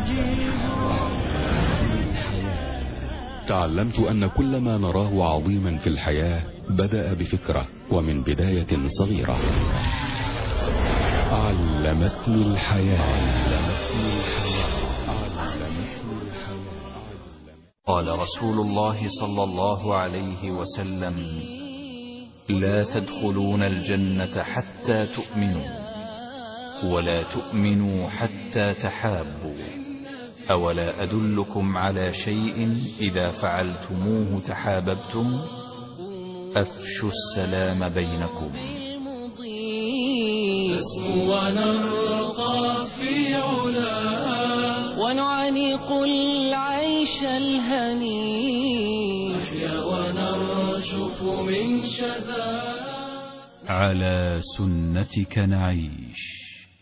تعلمت أن كل ما نراه عظيما في الحياة بدأ بفكرة ومن بداية صغيرة علمتني الحياة علمتني الحياة علمتني الحياة قال رسول الله صلى الله عليه وسلم لا تدخلون الجنة حتى تؤمنوا ولا تؤمنوا حتى تحابوا أولا أدلكم على شيء إذا فعلتموه تحاببتم أفشوا السلام بينكم ونرقى في علا ونعانق العيش الهني نحيا ونرشف من شذا على سنتك نعيش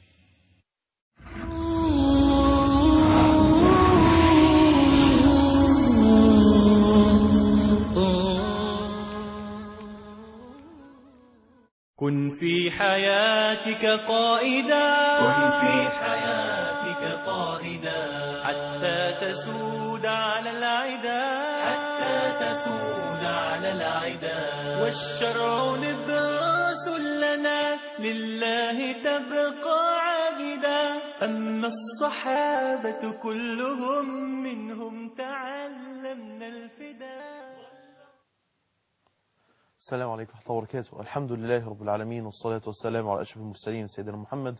كن في حياتك قائدا كن في حياتك قائدا حتى تسود على العدا حتى تسود على العدا والشرع لباس لنا لله تبقى عابدا أما الصحابة كلهم منهم تعلمنا الفداء السلام عليكم ورحمة الله وبركاته الحمد لله رب العالمين والصلاة والسلام على أشرف المرسلين سيدنا محمد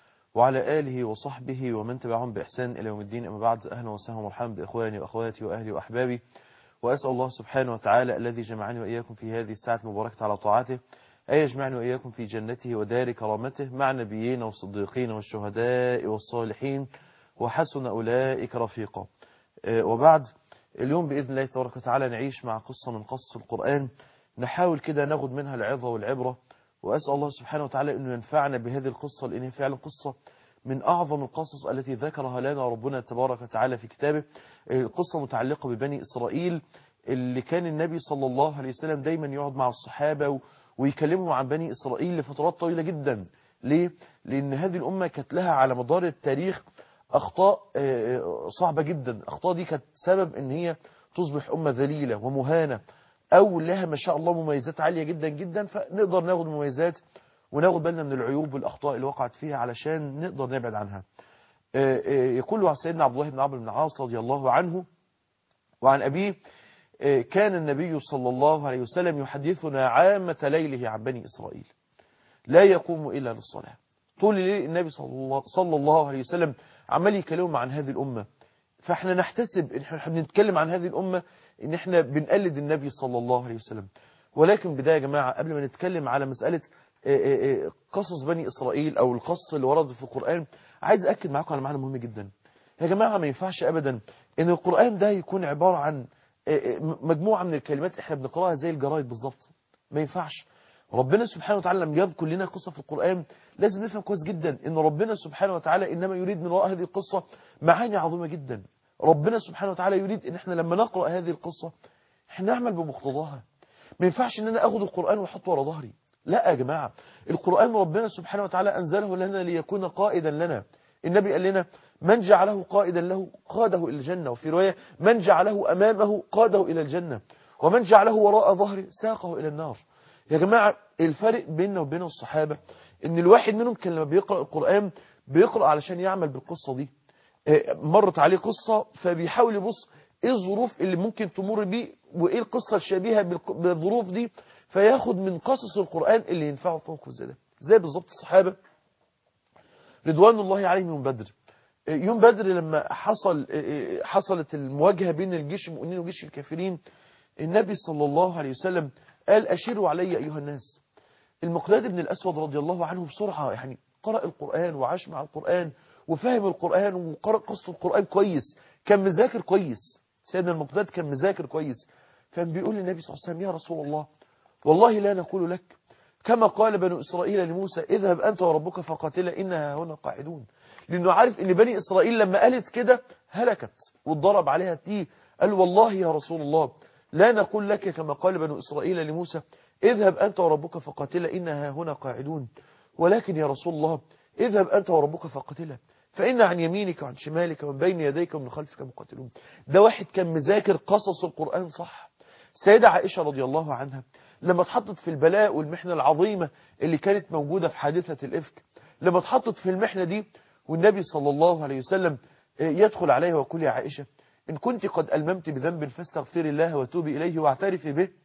وعلى آله وصحبه ومن تبعهم بإحسان إلى يوم الدين أما بعد أهلا وسهلا ومرحبا بإخواني وأخواتي وأهلي وأحبابي وأسأل الله سبحانه وتعالى الذي جمعني وإياكم في هذه الساعة المباركة على طاعته أن يجمعني وإياكم في جنته ودار كرامته مع نبيين والصديقين والشهداء والصالحين وحسن أولئك رفيقا آه، وبعد اليوم بإذن الله تبارك وتعالى نعيش مع قصة من قصص القرآن نحاول كده ناخد منها العظة والعبرة وأسأل الله سبحانه وتعالى أنه ينفعنا بهذه القصة لأنها فعلا قصة من أعظم القصص التي ذكرها لنا ربنا تبارك وتعالى في كتابه القصة متعلقة ببني إسرائيل اللي كان النبي صلى الله عليه وسلم دايما يقعد مع الصحابة و- ويكلمهم عن بني إسرائيل لفترات طويلة جدا ليه؟ لأن هذه الأمة كانت لها على مدار التاريخ أخطاء آه، صعبة جدا الأخطاء دي كانت سبب أن هي تصبح أمة ذليلة ومهانة أو لها ما شاء الله مميزات عالية جدا جدا فنقدر ناخد مميزات وناخد بالنا من العيوب والأخطاء اللي وقعت فيها علشان نقدر نبعد عنها آه، آه، يقول عن سيدنا عبد الله بن عمرو بن العاص رضي الله عنه وعن أبيه آه، كان النبي صلى الله عليه وسلم يحدثنا عامة ليله عن بني إسرائيل لا يقوم إلا للصلاة طول الليل النبي صلى الله, صلى الله عليه وسلم عمال يكلمهم عن هذه الأمة فاحنا نحتسب ان احنا بنتكلم عن هذه الأمة ان احنا بنقلد النبي صلى الله عليه وسلم ولكن بداية يا جماعة قبل ما نتكلم على مسألة آه، آه، آه، قصص بني إسرائيل أو القصة اللي ورد في القرآن عايز أكد معاكم على معنى مهم جدا يا جماعة ما ينفعش أبدا ان القرآن ده يكون عبارة عن آه، آه، مجموعة من الكلمات احنا بنقراها زي الجرايد بالظبط ما ينفعش ربنا سبحانه وتعالى لم يذكر لنا قصة في القرآن لازم نفهم كويس جدا ان ربنا سبحانه وتعالى انما يريد من وراء هذه القصة معاني عظيمة جدا ربنا سبحانه وتعالى يريد ان احنا لما نقرأ هذه القصة احنا نعمل بمقتضاها ما ينفعش ان انا اخد القرآن واحطه ورا ظهري لا يا جماعة القرآن ربنا سبحانه وتعالى انزله لنا ليكون قائدا لنا النبي قال لنا من جعله قائدا له قاده الى الجنة وفي رواية من جعله امامه قاده الى الجنة ومن جعله وراء ظهره ساقه الى النار يا جماعة الفرق بيننا وبين الصحابة ان الواحد منهم كان لما بيقرأ القرآن بيقرأ علشان يعمل بالقصة دي آه، مرت عليه قصة فبيحاول يبص ايه الظروف اللي ممكن تمر بيه وايه القصة الشبيهة بالق- بالظروف دي فياخد من قصص القرآن اللي ينفعه في موقف زي ده زي بالظبط الصحابة رضوان الله عليهم يوم بدر آه، يوم بدر لما حصل آه، آه، حصلت المواجهة بين الجيش المؤمنين وجيش الكافرين النبي صلى الله عليه وسلم قال أشيروا علي أيها الناس المقداد بن الأسود رضي الله عنه بسرعة يعني قرأ القرآن وعاش مع القرآن وفهم القرآن وقرأ قصة القرآن كويس كان مذاكر كويس سيدنا المقداد كان مذاكر كويس كان بيقول للنبي صلى الله عليه وسلم يا رسول الله والله لا نقول لك كما قال بنو إسرائيل لموسى اذهب أنت وربك فقاتلا إنها هنا قاعدون لأنه عارف إن بني إسرائيل لما قالت كده هلكت واتضرب عليها التيه قال والله يا رسول الله لا نقول لك كما قال بنو إسرائيل لموسى اذهب أنت وربك فقاتلا إنها هنا قاعدون ولكن يا رسول الله اذهب أنت وربك فقاتلا فإن عن يمينك وعن شمالك ومن بين يديك ومن خلفك مقاتلون ده واحد كان مذاكر قصص القرآن صح سيدة عائشة رضي الله عنها لما اتحطت في البلاء والمحنة العظيمة اللي كانت موجودة في حادثة الإفك لما اتحطت في المحنة دي والنبي صلى الله عليه وسلم يدخل عليها ويقول يا عائشة إن كنت قد ألممت بذنب فاستغفري الله وتوبي إليه واعترفي به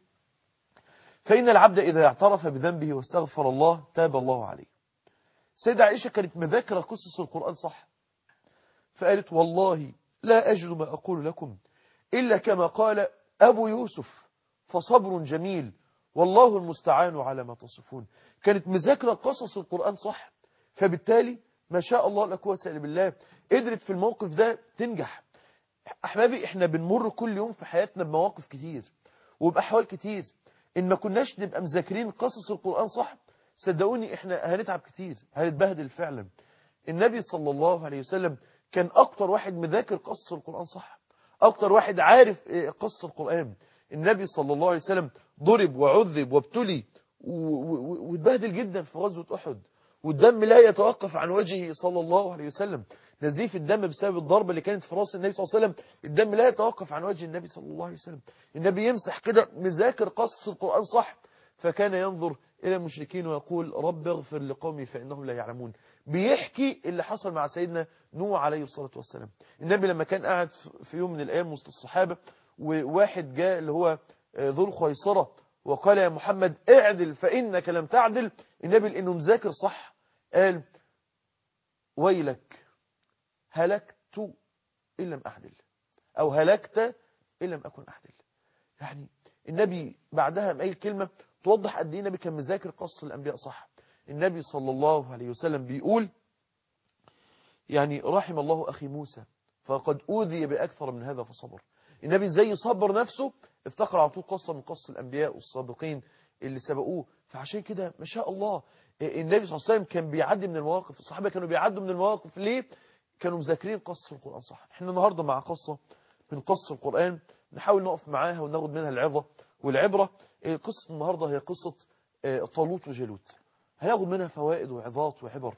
فإن العبد إذا اعترف بذنبه واستغفر الله تاب الله عليه سيدة عائشة كانت مذاكرة قصص القرآن صح فقالت والله لا أجد ما أقول لكم إلا كما قال أبو يوسف فصبر جميل والله المستعان على ما تصفون كانت مذاكرة قصص القرآن صح فبالتالي ما شاء الله لا قوه الا بالله قدرت في الموقف ده تنجح احبابي احنا بنمر كل يوم في حياتنا بمواقف كتير وبأحوال كتير ان ما كناش نبقى مذاكرين قصص القرآن صح صدقوني احنا هنتعب كتير هنتبهدل فعلا النبي صلى الله عليه وسلم كان اكتر واحد مذاكر قصص القرآن صح اكتر واحد عارف قصص القرآن النبي صلى الله عليه وسلم ضرب وعذب وابتلي واتبهدل جدا في غزوة احد والدم لا يتوقف عن وجهه صلى الله عليه وسلم نزيف الدم بسبب الضربة اللي كانت في راس النبي صلى الله عليه وسلم الدم لا يتوقف عن وجه النبي صلى الله عليه وسلم النبي يمسح كده مذاكر قصص القرآن صح فكان ينظر إلى المشركين ويقول رب اغفر لقومي فإنهم لا يعلمون بيحكي اللي حصل مع سيدنا نوح عليه الصلاة والسلام النبي لما كان قاعد في يوم من الأيام وسط الصحابة وواحد جاء اللي هو ذو الخيصرة وقال يا محمد اعدل فإنك لم تعدل النبي لأنه مذاكر صح قال ويلك هلكت إن لم أعدل أو هلكت إن لم أكن أعدل يعني النبي بعدها قايل كلمة توضح قد ايه النبي كان مذاكر قصص الأنبياء صح النبي صلى الله عليه وسلم بيقول يعني رحم الله أخي موسى فقد أوذي بأكثر من هذا فصبر النبي ازاي صبر نفسه افتكر على طول قصة من قصص الأنبياء والسابقين اللي سبقوه فعشان كده ما شاء الله النبي صلى الله عليه وسلم كان بيعدي من المواقف الصحابة كانوا بيعدوا من المواقف ليه كانوا مذاكرين قصة القرآن صح احنا النهاردة مع قصة من قصة القرآن نحاول نقف معاها وناخد منها العظة والعبرة قصة النهاردة هي قصة طالوت وجالوت هناخد منها فوائد وعظات وعبر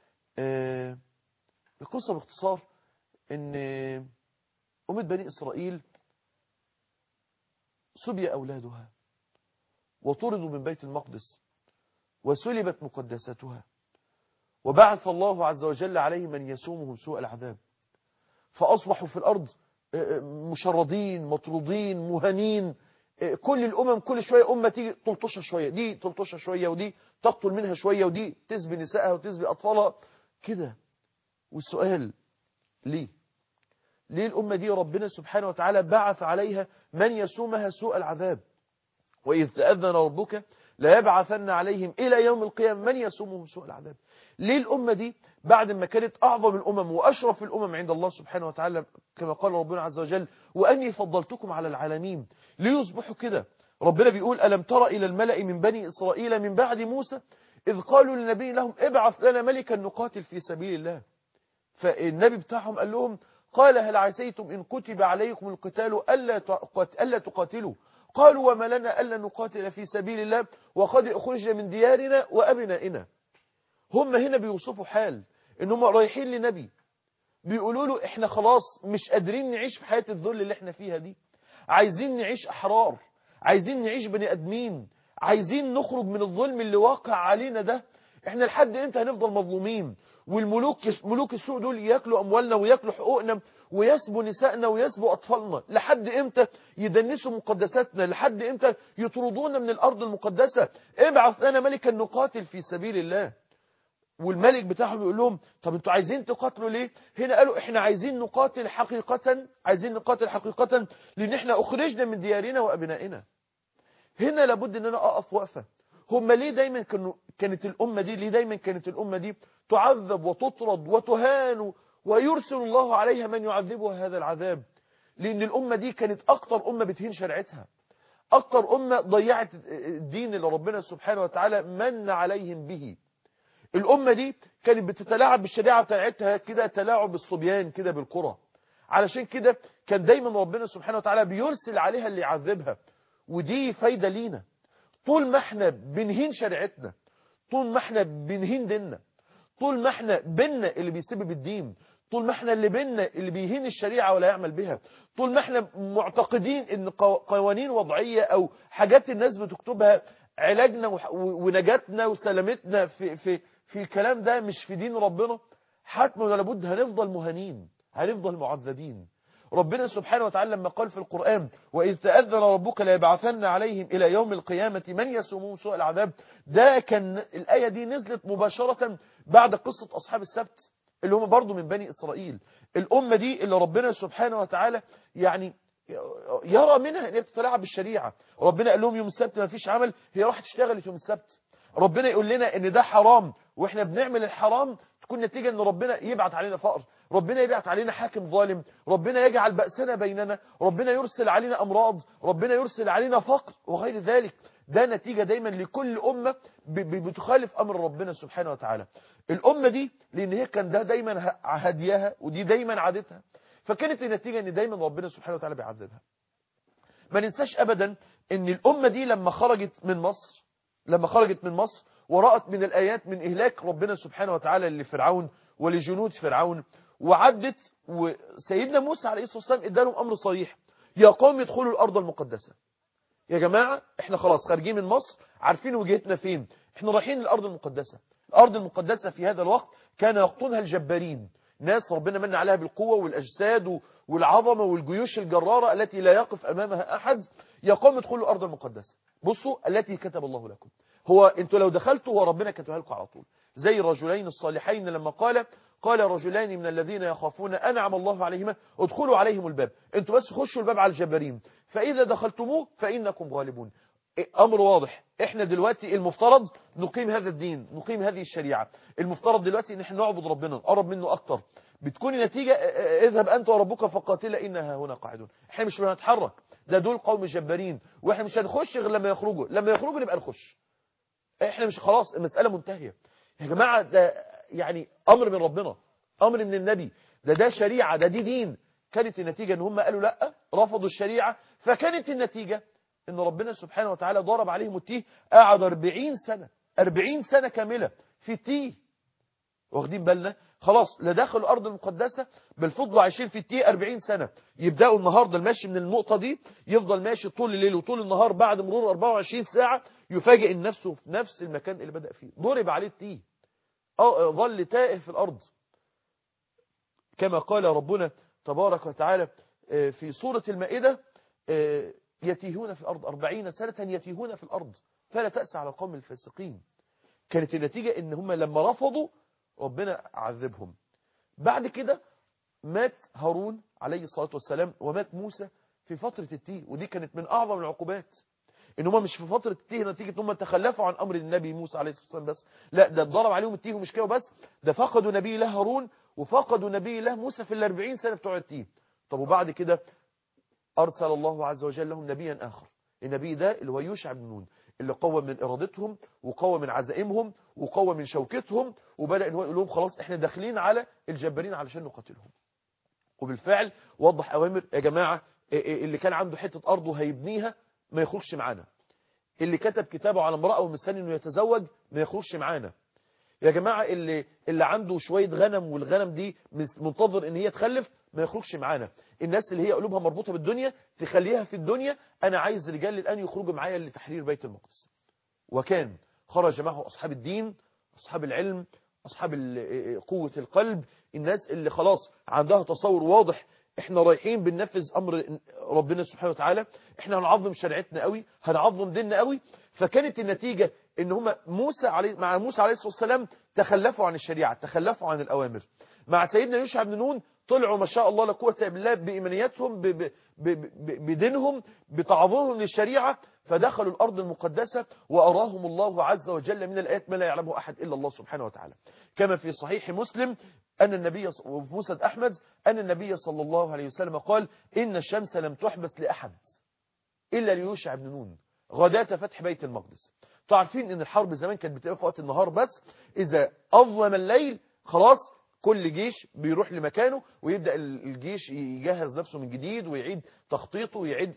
القصة باختصار ان أمة بني إسرائيل سبي أولادها وطردوا من بيت المقدس وسلبت مقدساتها وبعث الله عز وجل عليهم من يسومهم سوء العذاب فأصبحوا في الأرض مشردين مطرودين مهانين كل الأمم كل شوية أمة تيجي تلطشها شوية دي تلطشها شوية ودي تقتل منها شوية ودي تسبي نسائها وتسبي أطفالها كده والسؤال ليه ليه الأمة دي ربنا سبحانه وتعالى بعث عليها من يسومها سوء العذاب وإذ تأذن ربك لا يبعثن عليهم إلى يوم القيامة من يسومهم سوء العذاب ليه الأمة دي بعد ما كانت أعظم الأمم وأشرف الأمم عند الله سبحانه وتعالى كما قال ربنا عز وجل وأني فضلتكم على العالمين ليه يصبحوا كده ربنا بيقول ألم تر إلى الملأ من بني إسرائيل من بعد موسى إذ قالوا للنبي لهم ابعث لنا ملكا نقاتل في سبيل الله فالنبي بتاعهم قال لهم قال هل عسيتم إن كتب عليكم القتال ألا تقاتلوا قالوا وما لنا ألا نقاتل في سبيل الله وقد أخرجنا من ديارنا وأبنائنا هم هنا بيوصفوا حال إن هم رايحين لنبي بيقولوا له إحنا خلاص مش قادرين نعيش في حياة الذل اللي إحنا فيها دي عايزين نعيش أحرار عايزين نعيش بني أدمين عايزين نخرج من الظلم اللي واقع علينا ده احنا لحد امتى هنفضل مظلومين والملوك ملوك السوق دول ياكلوا اموالنا وياكلوا حقوقنا ويسبوا نسائنا ويسبوا اطفالنا لحد امتى يدنسوا مقدساتنا لحد امتى يطردونا من الارض المقدسه ابعث لنا ملكا نقاتل في سبيل الله والملك بتاعهم يقول لهم طب انتوا عايزين تقاتلوا ليه هنا قالوا احنا عايزين نقاتل حقيقة عايزين نقاتل حقيقة لان احنا اخرجنا من ديارنا وابنائنا هنا لابد ان انا اقف وقفه هم ليه دايما كانوا كانت الأمة دي ليه دايما كانت الأمة دي تعذب وتطرد وتهان ويرسل الله عليها من يعذبها هذا العذاب لأن الأمة دي كانت أكتر أمة بتهين شرعتها أكتر أمة ضيعت الدين اللي ربنا سبحانه وتعالى من عليهم به الأمة دي كانت بتتلاعب بالشريعة بتاعتها كده تلاعب الصبيان كده بالقرى علشان كده كان دايما ربنا سبحانه وتعالى بيرسل عليها اللي يعذبها ودي فايدة لينا طول ما احنا بنهين شريعتنا طول ما احنا بنهين ديننا طول ما احنا بينا اللي بيسبب الدين طول ما احنا اللي بينا اللي بيهين الشريعة ولا يعمل بها طول ما احنا معتقدين ان قو- قوانين وضعية او حاجات الناس بتكتبها علاجنا وح- و- ونجاتنا وسلامتنا في, في, في الكلام ده مش في دين ربنا حتما ولا بد هنفضل مهانين هنفضل معذبين ربنا سبحانه وتعالى لما قال في القرآن وإذ تأذن ربك ليبعثن عليهم إلى يوم القيامة من يسومون سوء العذاب ده كان الآية دي نزلت مباشرة بعد قصة أصحاب السبت اللي هم برضو من بني إسرائيل الأمة دي اللي ربنا سبحانه وتعالى يعني يرى منها ان هي بتتلاعب بالشريعة ربنا قال لهم يوم السبت ما فيش عمل هي راحت اشتغلت يوم السبت ربنا يقول لنا ان ده حرام واحنا بنعمل الحرام تكون نتيجة ان ربنا يبعت علينا فقر ربنا يبعت علينا حاكم ظالم ربنا يجعل بأسنا بيننا ربنا يرسل علينا أمراض ربنا يرسل علينا فقر وغير ذلك ده نتيجة دايما لكل أمة ب- ب- بتخالف أمر ربنا سبحانه وتعالى الأمة دي لأن هي كان ده دايما ه- هديها ودي دايما عادتها فكانت النتيجة ان دايما ربنا سبحانه وتعالى بيعذبها ما ننساش ابدا ان الامة دي لما خرجت من مصر لما خرجت من مصر ورأت من الآيات من إهلاك ربنا سبحانه وتعالى لفرعون ولجنود فرعون وعدت وسيدنا موسى عليه الصلاة والسلام ادالهم أمر صريح يا قوم ادخلوا الأرض المقدسة يا جماعة احنا خلاص خارجين من مصر عارفين وجهتنا فين احنا رايحين للأرض المقدسة الأرض المقدسة في هذا الوقت كان يخطونها الجبارين ناس ربنا من عليها بالقوة والأجساد و- والعظمة والجيوش الجرارة التي لا يقف أمامها أحد يا قوم ادخلوا الأرض المقدسة بصوا التي كتب الله لكم هو انتوا لو دخلتوا هو ربنا كتبها لكم على طول زي الرجلين الصالحين لما قال قال رجلان من الذين يخافون أنعم الله عليهما ادخلوا عليهم الباب انتوا بس خشوا الباب على الجبارين فإذا دخلتموه فإنكم غالبون امر واضح احنا دلوقتي المفترض نقيم هذا الدين نقيم هذه الشريعة المفترض دلوقتي ان احنا نعبد ربنا نقرب منه اكتر بتكون النتيجة اه، اه، اذهب انت وربك فقاتلا انها هنا قاعدون احنا مش هنتحرك ده دول قوم جبارين واحنا مش هنخش غير لما يخرجوا لما يخرجوا نبقى نخش احنا مش خلاص المسألة منتهية يا جماعة ده يعني امر من ربنا امر من النبي ده ده شريعة ده دي دين كانت النتيجة ان هم قالوا لا رفضوا الشريعة فكانت النتيجة ان ربنا سبحانه وتعالى ضرب عليهم التيه قعد 40 سنة 40 سنة كاملة في التيه واخدين بالنا خلاص لا دخلوا الارض المقدسة بل فضلوا عايشين في التيه 40 سنة يبداوا النهارده المشي من النقطة دي يفضل ماشي طول الليل وطول النهار بعد مرور 24 ساعة يفاجئ ان نفسه في نفس المكان اللي بدأ فيه ضرب عليه التيه اه ظل تائه في الارض كما قال ربنا تبارك وتعالى آه، في سورة المائدة آه، يتيهون في الأرض أربعين سنة يتيهون في الأرض فلا تأس على القوم الفاسقين كانت النتيجة ان هم لما رفضوا ربنا عذبهم بعد كده مات هارون عليه الصلاة والسلام ومات موسى في فترة التيه ودي كانت من أعظم العقوبات ان هم مش في فترة التيه نتيجة ان هم تخلفوا عن امر النبي موسى عليه الصلاة والسلام بس لا ده اتضرب عليهم التيه ومش كده بس ده فقدوا نبي الله هارون وفقدوا نبي الله موسى في الاربعين سنة بتوع التيه طب وبعد كده أرسل الله عز وجل لهم نبيا آخر النبي ده اللي هو يوشع بن نون اللي قوى من إرادتهم وقوى من عزائمهم وقوى من شوكتهم وبدأ ان هو يقول لهم خلاص احنا داخلين على الجبارين علشان نقاتلهم وبالفعل وضح أوامر يا جماعة إيه إيه اللي كان عنده حتة أرض وهيبنيها ما يخرجش معانا اللي كتب كتابه على امرأة ومستني انه يتزوج ما يخرجش معانا يا جماعة اللي اللي عنده شوية غنم والغنم دي منتظر ان هي تخلف ما يخرجش معانا الناس اللي هي قلوبها مربوطة بالدنيا تخليها في الدنيا انا عايز رجال الان يخرجوا معايا لتحرير بيت المقدس وكان خرج معه اصحاب الدين اصحاب العلم اصحاب ال- قوة القلب الناس اللي خلاص عندها تصور واضح احنا رايحين بننفذ امر ربنا سبحانه وتعالى احنا هنعظم شريعتنا قوي هنعظم ديننا قوي فكانت النتيجة ان هم موسى عليه مع موسى عليه الصلاة والسلام تخلفوا عن الشريعة تخلفوا عن الاوامر مع سيدنا يوشع بن نون طلعوا ما شاء الله لا قوه الا بالله بايمانياتهم ب- ب- ب- ب- بدينهم بتعظيمهم للشريعة فدخلوا الأرض المقدسة وأراهم الله عز وجل من الآيات ما لا يعلمه أحد إلا الله سبحانه وتعالى كما في صحيح مسلم أن النبي ص- وفي مسند أحمد أن النبي صلى الله عليه وسلم قال إن الشمس لم تحبس لأحد إلا ليوشع بن نون غداة فتح بيت المقدس تعرفين ان الحرب زمان كانت بتبقى في وقت النهار بس اذا اظلم الليل خلاص كل جيش بيروح لمكانه ويبدأ ال- الجيش يجهز نفسه من جديد ويعيد تخطيطه ويعيد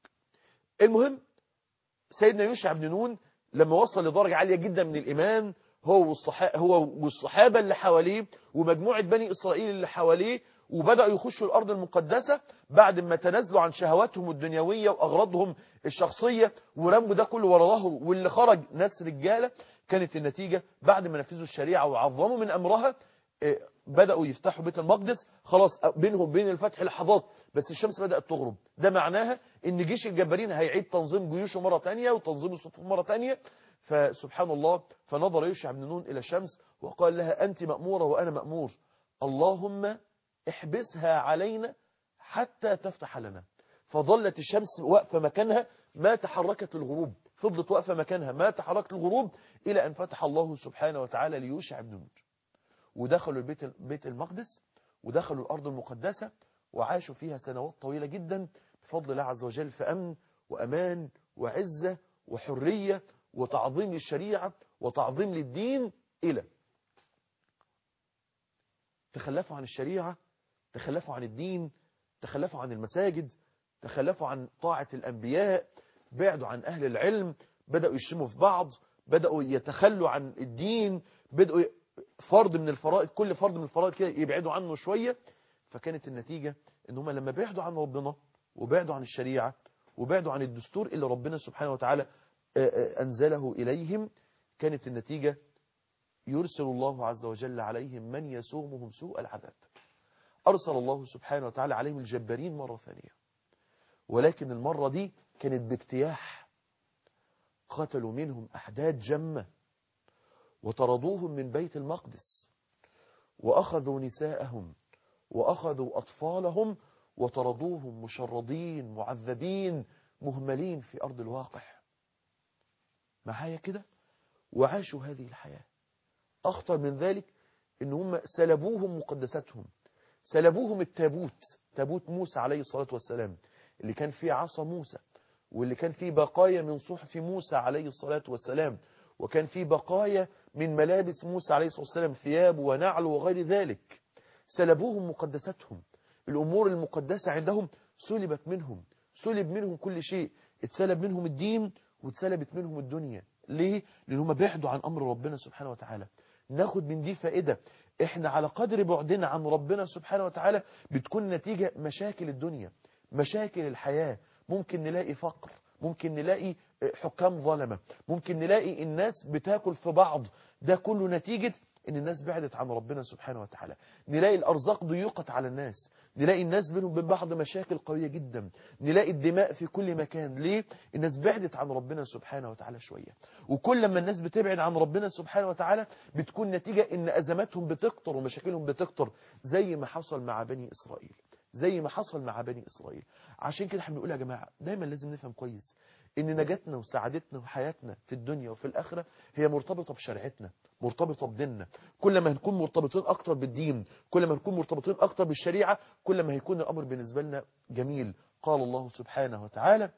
المهم سيدنا يوشع بن نون لما وصل لدرجة عالية جدا من الإيمان هو والصحابة, هو والصحابة اللي حواليه ومجموعة بني إسرائيل اللي حواليه وبدأوا يخشوا الأرض المقدسة بعد ما تنازلوا عن شهواتهم الدنيوية وأغراضهم الشخصية ورموا ده كله ورا ظهره واللي خرج ناس رجالة كانت النتيجة بعد ما نفذوا الشريعة وعظموا من أمرها إيه، بدأوا يفتحوا بيت المقدس خلاص بينهم بين الفتح لحظات بس الشمس بدأت تغرب ده معناها ان جيش الجبارين هيعيد تنظيم جيوشه مرة تانية وتنظيم الصفوف مرة تانية فسبحان الله فنظر يوشع بن نون إلى الشمس وقال لها أنت مأمورة وأنا مأمور اللهم احبسها علينا حتى تفتح لنا فظلت الشمس واقفة مكانها ما تحركت الغروب فضلت واقفة مكانها ما تحركت الغروب إلى أن فتح الله سبحانه وتعالى ليوشع بن نون ودخلوا البيت بيت المقدس ودخلوا الأرض المقدسة وعاشوا فيها سنوات طويلة جدا بفضل الله عز وجل في أمن وأمان وعزة وحرية وتعظيم للشريعة وتعظيم للدين إلى تخلفوا عن الشريعة تخلفوا عن الدين تخلفوا عن المساجد تخلفوا عن طاعة الأنبياء بعدوا عن أهل العلم بدأوا يشتموا في بعض بدأوا يتخلوا عن الدين بدأوا ي- فرض من الفرائض كل فرض من الفرائض كده يبعدوا عنه شوية فكانت النتيجة ان هم لما بعدوا عن ربنا وبعدوا عن الشريعة وبعدوا عن الدستور اللي ربنا سبحانه وتعالى آه، آه، أنزله إليهم كانت النتيجة يرسل الله عز وجل عليهم من يسومهم سوء العذاب أرسل الله سبحانه وتعالى عليهم الجبارين مرة ثانية ولكن المرة دي كانت باجتياح قتلوا منهم أحداد جمة وطردوهم من بيت المقدس وأخذوا نساءهم وأخذوا أطفالهم وطردوهم مشردين معذبين مهملين في أرض الواقع معايا كده وعاشوا هذه الحياة أخطر من ذلك إن هم سلبوهم مقدساتهم سلبوهم التابوت تابوت موسى عليه الصلاة والسلام اللي كان فيه عصا موسى واللي كان فيه بقايا من صحف موسى عليه الصلاة والسلام وكان فيه بقايا من ملابس موسى عليه الصلاة والسلام ثياب ونعل وغير ذلك سلبوهم مقدساتهم الأمور المقدسة عندهم سلبت منهم سلب منهم كل شيء اتسلب منهم الدين واتسلبت منهم الدنيا ليه؟ لأن هم بعدوا عن أمر ربنا سبحانه وتعالى ناخد من دي فائدة احنا على قدر بعدنا عن ربنا سبحانه وتعالى بتكون نتيجة مشاكل الدنيا مشاكل الحياة ممكن نلاقي فقر ممكن نلاقي حكام ظلمة ممكن نلاقي الناس بتاكل في بعض ده كله نتيجة ان الناس بعدت عن ربنا سبحانه وتعالى نلاقي الارزاق ضيقت على الناس نلاقي الناس بينهم وبين بعض مشاكل قوية جدا نلاقي الدماء في كل مكان ليه الناس بعدت عن ربنا سبحانه وتعالى شوية وكل ما الناس بتبعد عن ربنا سبحانه وتعالى بتكون نتيجة ان ازماتهم بتكتر ومشاكلهم بتكتر زي ما حصل مع بني اسرائيل زي ما حصل مع بني اسرائيل عشان كده احنا بنقول يا جماعة دايما لازم نفهم كويس ان نجاتنا وسعادتنا وحياتنا في الدنيا وفي الاخرة هي مرتبطة بشريعتنا مرتبطة بديننا كل ما هنكون مرتبطين اكتر بالدين كل ما نكون مرتبطين اكتر بالشريعة كل ما هيكون الامر بالنسبة لنا جميل قال الله سبحانه وتعالى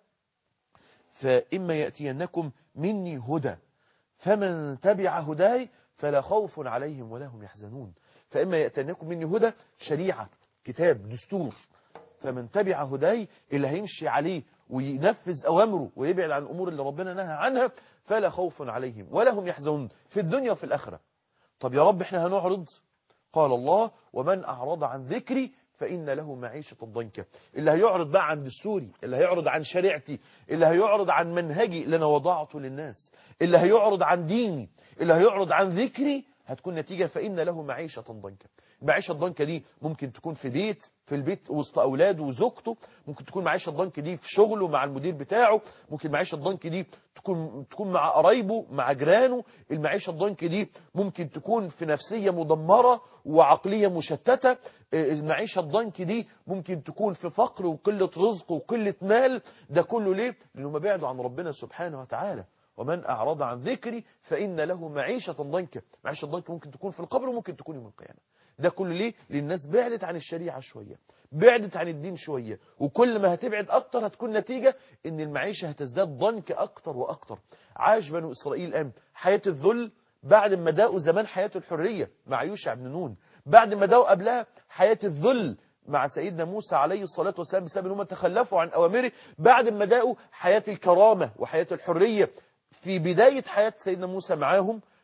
فإما يأتينكم مني هدى فمن تبع هداي فلا خوف عليهم ولا هم يحزنون فإما يأتينكم مني هدى شريعة كتاب دستور فمن تبع هداي اللي هيمشي عليه وينفذ أوامره ويبعد عن الأمور اللي ربنا نهى عنها فلا خوف عليهم ولا هم يحزنون في الدنيا وفي الآخرة طب يا رب احنا هنعرض قال الله ومن أعرض عن ذكري فإن له معيشة ضنكا اللي هيعرض بقى عن دستوري اللي هيعرض عن شريعتي اللي هيعرض عن منهجي اللي أنا وضعته للناس اللي هيعرض عن ديني اللي هيعرض عن ذكري هتكون نتيجة فإن له معيشة ضنكا معيشة الضنكة دي ممكن تكون في بيت في البيت وسط أولاده وزوجته ممكن تكون معيشة الضنك دي في شغله مع المدير بتاعه ممكن معيشة الضنك دي تكون تكون مع قرايبه مع جيرانه المعيشة الضنك دي ممكن تكون في نفسية مدمرة وعقلية مشتتة المعيشة الضنك دي ممكن تكون في فقر وقلة رزق وقلة مال ده كله ليه؟ لأنه ما بعدوا عن ربنا سبحانه وتعالى ومن أعرض عن ذكري فإن له معيشة ضنكا معيشة ضنكا ممكن تكون في القبر وممكن تكون يوم القيامة ده كله ليه؟ لأن الناس بعدت عن الشريعة شوية بعدت عن الدين شوية وكل ما هتبعد أكتر هتكون نتيجة إن المعيشة هتزداد ضنك أكتر وأكتر عاش بنو إسرائيل أم حياة الذل بعد ما داقوا زمان حياة الحرية مع يوشع بن نون بعد ما داقوا قبلها حياة الذل مع سيدنا موسى عليه الصلاة والسلام بسبب ان هم تخلفوا عن أوامره بعد ما داقوا حياة الكرامة وحياة الحرية في بداية حياة سيدنا موسى معاهم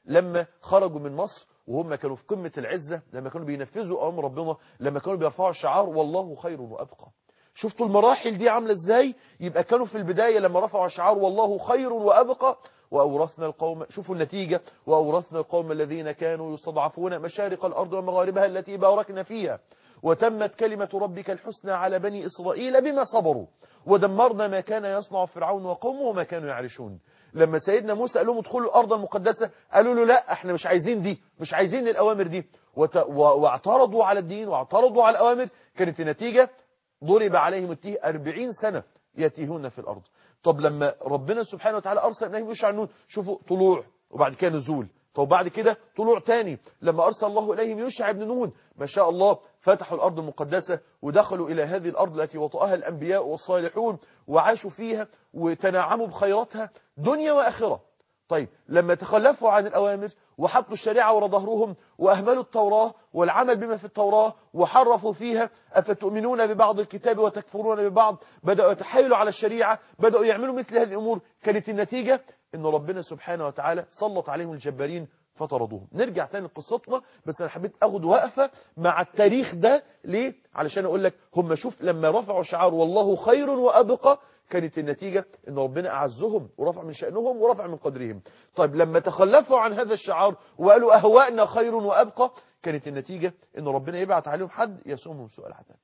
لما خرجوا من مصر وهم كانوا في قمة العزة لما كانوا بينفذوا أمر ربنا لما كانوا بيرفعوا الشعار والله خير وأبقى شفتوا المراحل دي عاملة ازاي يبقى كانوا في البداية لما رفعوا شعار والله خير وأبقى وأورثنا القوم شوفوا النتيجة وأورثنا القوم الذين كانوا يستضعفون مشارق الأرض ومغاربها التي باركنا فيها وتمت كلمة ربك الحسنى على بني إسرائيل بما صبروا ودمرنا ما كان يصنع فرعون وقومه وما كانوا يعرشون لما سيدنا موسى قال لهم ادخلوا الأرض المقدسة قالوا له لا احنا مش عايزين دي مش عايزين الأوامر دي وت... و... واعترضوا على الدين واعترضوا على الأوامر كانت النتيجة ضرب عليهم التيه أربعين سنة يتيهون في الأرض طب لما ربنا سبحانه وتعالى أرسل إليهم يشع النون شوفوا طلوع وبعد كده نزول طب بعد كده طلوع تاني لما أرسل الله إليهم يشع بن نون ما شاء الله فتحوا الأرض المقدسة ودخلوا إلى هذه الأرض التي وطأها الأنبياء والصالحون وعاشوا فيها وتنعموا بخيراتها دنيا وآخرة طيب لما تخلفوا عن الأوامر وحطوا الشريعة ورا ظهرهم وأهملوا التوراة والعمل بما في التوراة وحرفوا فيها أفتؤمنون ببعض الكتاب وتكفرون ببعض بدأوا يتحايلوا على الشريعة بدأوا يعملوا مثل هذه الأمور كانت النتيجة أن ربنا سبحانه وتعالى سلط عليهم الجبارين فطردوهم نرجع تاني لقصتنا بس أنا حبيت أخد وقفة مع التاريخ ده ليه؟ علشان أقول لك هم شوف لما رفعوا شعار والله خير وأبقى كانت النتيجة ان ربنا اعزهم ورفع من شأنهم ورفع من قدرهم طيب لما تخلفوا عن هذا الشعار وقالوا اهواءنا خير وابقى كانت النتيجة ان ربنا يبعت عليهم حد يسومهم سوء العذاب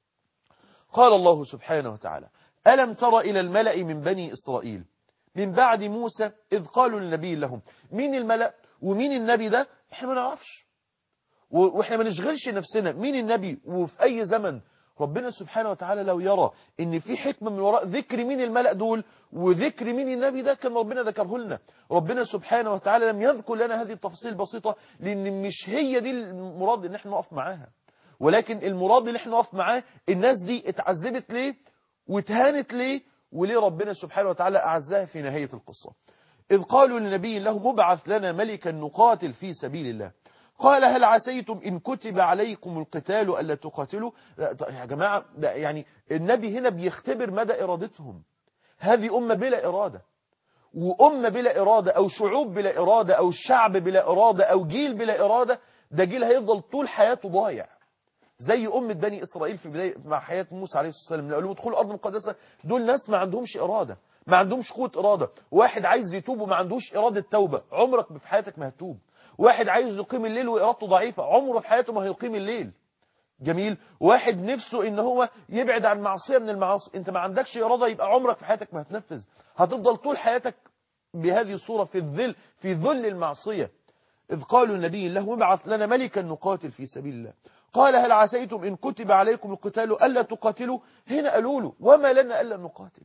قال الله سبحانه وتعالى ألم تر إلى الملأ من بني إسرائيل من بعد موسى إذ قالوا للنبي لهم مين الملأ ومين النبي ده احنا ما نعرفش واحنا ما نشغلش نفسنا مين النبي وفي أي زمن ربنا سبحانه وتعالى لو يرى ان في حكمة من وراء ذكر مين الملأ دول وذكر مين النبي ده كان ربنا ذكره لنا ربنا سبحانه وتعالى لم يذكر لنا هذه التفاصيل البسيطة لان مش هي دي المراد ان احنا نقف معاها ولكن المراد اللي احنا نقف معاه الناس دي اتعذبت ليه واتهانت ليه وليه ربنا سبحانه وتعالى أعزها في نهاية القصة إذ قالوا لنبي له مبعث لنا ملكا نقاتل في سبيل الله قال هل عسيتم إن كتب عليكم القتال ألا تقاتلوا يا جماعة يعني النبي هنا بيختبر مدى إرادتهم هذه أمة بلا إرادة وأمة بلا إرادة أو شعوب بلا إرادة أو شعب بلا إرادة أو جيل بلا إرادة ده جيل هيفضل طول حياته ضايع زي أمة بني إسرائيل في بداية مع حياة موسى عليه الصلاة والسلام قالوا ادخلوا الأرض المقدسة دول ناس ما عندهمش إرادة ما عندهمش قوة إرادة واحد عايز يتوب وما عندوش إرادة توبة عمرك في حياتك ما هتوب واحد عايز يقيم الليل وإرادته ضعيفة عمره في حياته ما هيقيم الليل جميل واحد نفسه ان هو يبعد عن معصية من المعاصي انت ما عندكش إرادة يبقى عمرك في حياتك ما هتنفذ هتفضل طول حياتك بهذه الصورة في الذل في ذل المعصية إذ قالوا النبي له ابعث لنا ملكا نقاتل في سبيل الله قال هل عسيتم إن كتب عليكم القتال ألا تقاتلوا هنا قالوا له وما لنا ألا نقاتل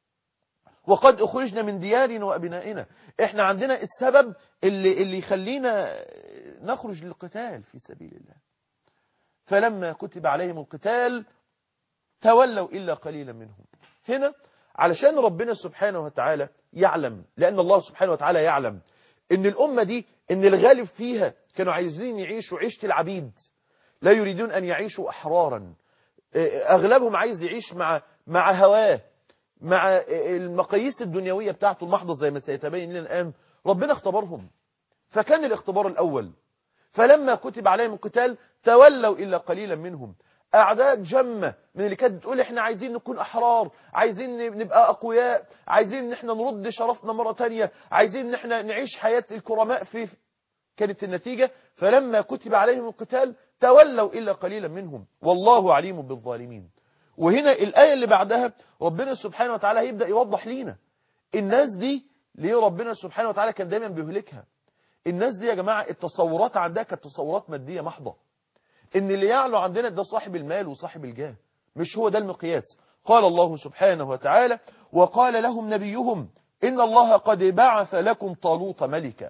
وقد أخرجنا من ديارنا وأبنائنا احنا عندنا السبب اللي, اللي يخلينا نخرج للقتال في سبيل الله فلما كتب عليهم القتال تولوا إلا قليلا منهم هنا علشان ربنا سبحانه وتعالى يعلم لأن الله سبحانه وتعالى يعلم ان الأمة دي ان الغالب فيها كانوا عايزين يعيشوا عيشة العبيد لا يريدون أن يعيشوا أحرارا أغلبهم عايز يعيش مع مع هواه مع المقاييس الدنيوية بتاعته المحضة زي ما سيتبين لنا الآن ربنا اختبرهم فكان الاختبار الأول فلما كتب عليهم القتال تولوا إلا قليلا منهم أعداد جمة من اللي كانت بتقول احنا عايزين نكون أحرار عايزين نبقى أقوياء عايزين ان احنا نرد شرفنا مرة تانية عايزين ان احنا نعيش حياة الكرماء في كانت النتيجة فلما كتب عليهم القتال تولوا إلا قليلا منهم والله عليم بالظالمين وهنا الآية اللي بعدها ربنا سبحانه وتعالى هيبدأ يوضح لينا الناس دي ليه ربنا سبحانه وتعالى كان دايما بيهلكها الناس دي يا جماعة التصورات عندها كانت تصورات مادية محضة ان اللي يعلو عندنا ده صاحب المال وصاحب الجاه مش هو ده المقياس قال الله سبحانه وتعالى وقال لهم نبيهم إن الله قد بعث لكم طالوت ملكا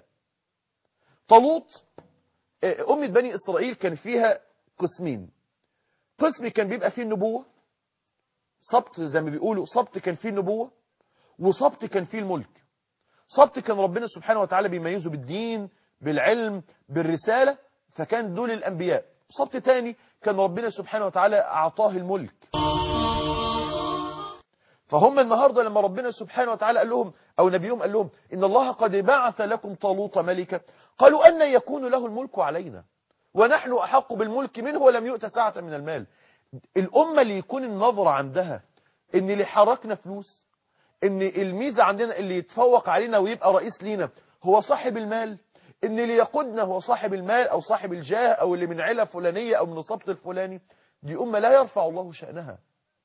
طالوت أمة بني إسرائيل كان فيها قسمين قسم كان بيبقى فيه النبوة سبط زي ما بيقولوا سبط كان فيه النبوة وسبط كان فيه الملك سبط كان ربنا سبحانه وتعالى بيميزه بالدين بالعلم بالرسالة فكان دول الأنبياء سبط تاني كان ربنا سبحانه وتعالى أعطاه الملك فهم النهاردة لما ربنا سبحانه وتعالى قال لهم أو نبيهم قال لهم إن الله قد بعث لكم طالوت ملكا قالوا أن يكون له الملك علينا ونحن أحق بالملك منه ولم يؤت ساعة من المال الأمة اللي يكون النظرة عندها إن اللي حركنا فلوس إن الميزة عندنا اللي يتفوق علينا ويبقى رئيس لينا هو صاحب المال إن اللي يقودنا هو صاحب المال أو صاحب الجاه أو اللي من عيلة فلانية أو من السبط الفلاني دي أمة لا يرفع الله شأنها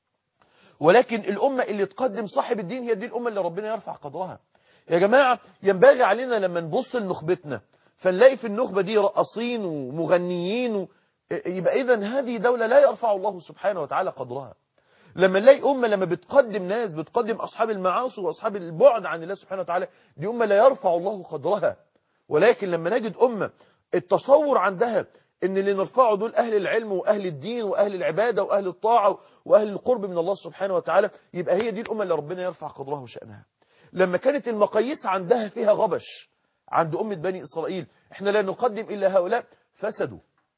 ولكن الأمة اللي تقدم صاحب الدين هي دي الأمة اللي ربنا يرفع قدرها يا جماعة ينبغي علينا لما نبص لنخبتنا فنلاقي في النخبة دي رقصين ومغنيين و... يبقى إذا هذه دولة لا يرفع الله سبحانه وتعالى قدرها لما نلاقي أمة لما بتقدم ناس بتقدم أصحاب المعاصي وأصحاب البعد عن الله سبحانه وتعالى دي أمة لا يرفع الله قدرها ولكن لما نجد أمة التصور عندها ان اللي نرفعه دول اهل العلم واهل الدين واهل العبادة واهل الطاعة واهل القرب من الله سبحانه وتعالى يبقى هي دي الامة اللي ربنا يرفع قدرها وشأنها لما كانت المقاييس عندها فيها غبش عند أمة بني إسرائيل احنا لا نقدم إلا هؤلاء فسدوا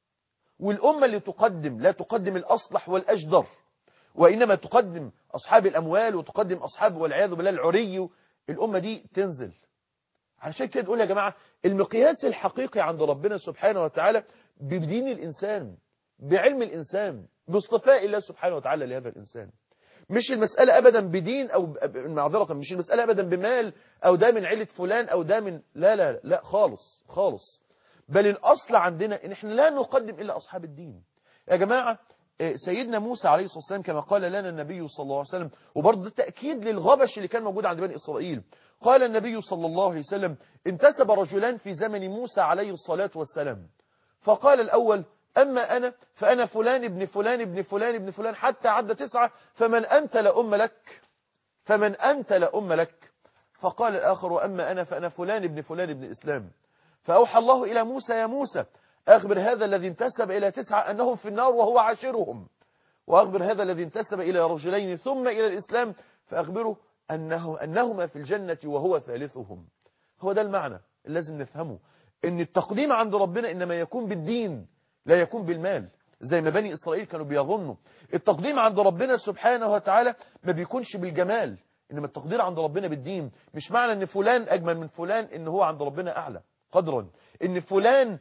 والأمة اللي تقدم لا تقدم الأصلح والأجدر وإنما تقدم أصحاب الأموال وتقدم أصحاب والعياذ بالله العري الأمة دي تنزل علشان كده نقول يا جماعة المقياس الحقيقي عند ربنا سبحانه وتعالى بدين الإنسان بعلم الإنسان باصطفاء الله سبحانه وتعالى لهذا الإنسان مش المسألة أبدا بدين أو معذرة مش المسألة أبدا بمال أو ده من عيلة فلان أو ده من لا لا لا خالص خالص بل الأصل عندنا إن إحنا لا نقدم إلا أصحاب الدين يا جماعة سيدنا موسى عليه الصلاة والسلام كما قال لنا النبي صلى الله عليه وسلم وبرضه ده تأكيد للغبش اللي كان موجود عند بني إسرائيل قال النبي صلى الله عليه وسلم انتسب رجلان في زمن موسى عليه الصلاة والسلام فقال الأول أما أنا فأنا فلان ابن فلان ابن فلان ابن فلان حتى عد تسعة فمن أنت لأم لك فمن أنت لأم لك فقال الآخر وأما أنا فأنا فلان ابن فلان ابن إسلام فأوحى الله إلى موسى يا موسى أخبر هذا الذي انتسب إلى تسعة أنهم في النار وهو عاشرهم وأخبر هذا الذي انتسب إلى رجلين ثم إلى الإسلام فأخبره أنه أنهما في الجنة وهو ثالثهم هو ده المعنى اللي لازم نفهمه ان التقديم عند ربنا إنما يكون بالدين لا يكون بالمال زي ما بني إسرائيل كانوا بيظنوا التقديم عند ربنا سبحانه وتعالى ما بيكونش بالجمال إنما التقدير عند ربنا بالدين مش معنى ان فلان أجمل من فلان ان هو عند ربنا أعلى قدرا ان فلان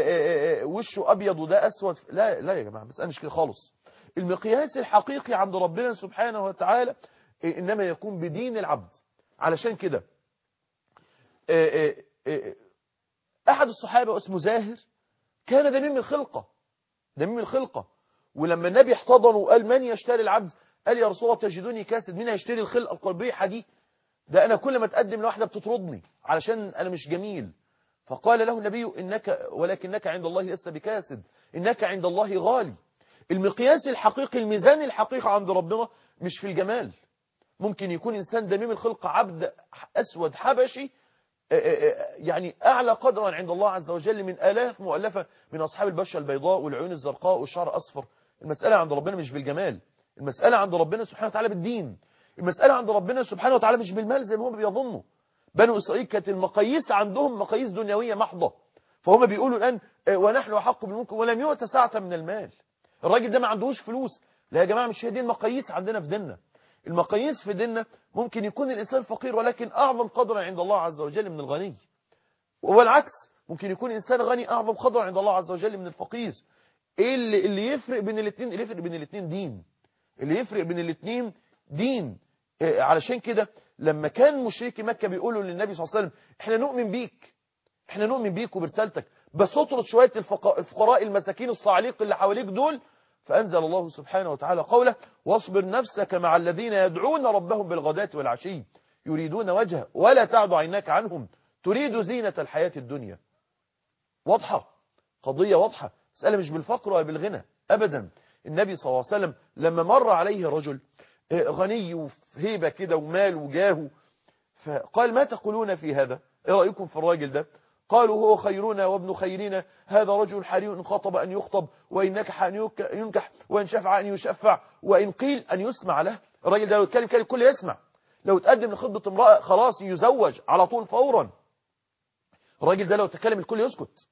وشه أبيض وده أسود لا لا يا جماعة بس أنا مش كده خالص المقياس الحقيقي عند ربنا سبحانه وتعالى إنما يكون بدين العبد علشان كده أحد الصحابة اسمه زاهر كان دميم الخلقة دميم الخلقة ولما النبي احتضنه وقال من يشتري العبد قال يا رسول الله تجدوني كاسد مين هيشتري الخلقة القلبية دي ده أنا كل ما تقدم لواحدة بتطردني علشان أنا مش جميل فقال له النبي إنك ولكنك عند الله لست بكاسد إنك عند الله غالي المقياس الحقيقي الميزان الحقيقي عند ربنا مش في الجمال ممكن يكون إنسان دميم الخلق عبد أسود حبشي يعني أعلى قدرا عند الله عز وجل من آلاف مؤلفة من أصحاب البشرة البيضاء والعيون الزرقاء والشعر أصفر المسألة عند ربنا مش بالجمال المسألة عند ربنا سبحانه وتعالى بالدين المسألة عند ربنا سبحانه وتعالى مش بالمال زي ما هم بيظنوا بنو إسرائيل كانت المقاييس عندهم مقاييس دنيوية محضة فهم بيقولوا الآن ونحن أحق بالملك ولم يؤت ساعة من المال الراجل ده ما عندهوش فلوس لا يا جماعة مش هي دي المقاييس عندنا في ديننا المقاييس في ديننا ممكن يكون الإنسان فقير ولكن أعظم قدرا عند الله عز وجل من الغني والعكس ممكن يكون إنسان غني أعظم قدرا عند الله عز وجل من الفقير إيه اللي, اللي يفرق بين الاثنين اللي يفرق بين الاثنين دين اللي يفرق بين الاثنين دين إيه علشان كده لما كان مشركي مكة بيقولوا للنبي صلى الله عليه وسلم احنا نؤمن بيك احنا نؤمن بيك وبرسالتك بس اطرد شوية الفقراء المساكين الصعاليق اللي حواليك دول فأنزل الله سبحانه وتعالى قوله واصبر نفسك مع الذين يدعون ربهم بالغداة والعشي يريدون وجهه ولا تعد عيناك عنهم تريد زينة الحياة الدنيا واضحة قضية واضحة مسألة مش بالفقر ولا بالغنى أبدا النبي صلى الله عليه وسلم لما مر عليه رجل غني وهيبة كده ومال وجاه فقال ما تقولون في هذا ايه رأيكم في الراجل ده قالوا هو خيرنا وابن خيرنا هذا رجل حري إن خطب أن يخطب وإن نكح أن ينكح وإن شفع أن يشفع وإن قيل أن يسمع له الراجل ده لو اتكلم كلام الكل يسمع لو تقدم لخطبة امرأة خلاص يزوج على طول فورا الراجل ده لو تكلم الكل يسكت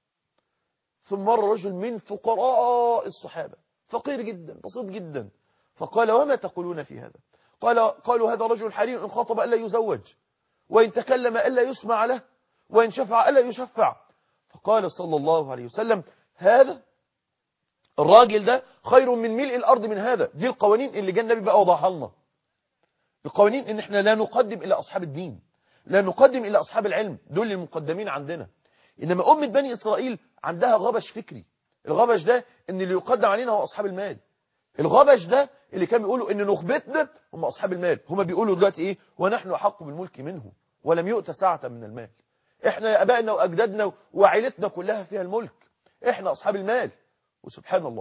ثم مر رجل من فقراء الصحابة فقير جدا بسيط جدا فقال وما تقولون في هذا قال قالوا هذا رجل حريم إن خاطب ألا يزوج وإن تكلم ألا يسمع له وإن شفع ألا يشفع فقال صلى الله عليه وسلم هذا الراجل ده خير من ملء الأرض من هذا دي القوانين اللي جاء النبي بقى وضعها لنا القوانين ان احنا لا نقدم الى اصحاب الدين لا نقدم الى اصحاب العلم دول المقدمين عندنا انما امه بني اسرائيل عندها غبش فكري الغبش ده ان اللي يقدم علينا هو اصحاب المال الغبش ده اللي كان بيقولوا ان نخبتنا هم اصحاب المال هم بيقولوا دلوقتي ايه ونحن احق بالملك منه ولم يؤت ساعه من المال احنا ابائنا واجدادنا وعائلتنا كلها فيها الملك احنا اصحاب المال وسبحان الله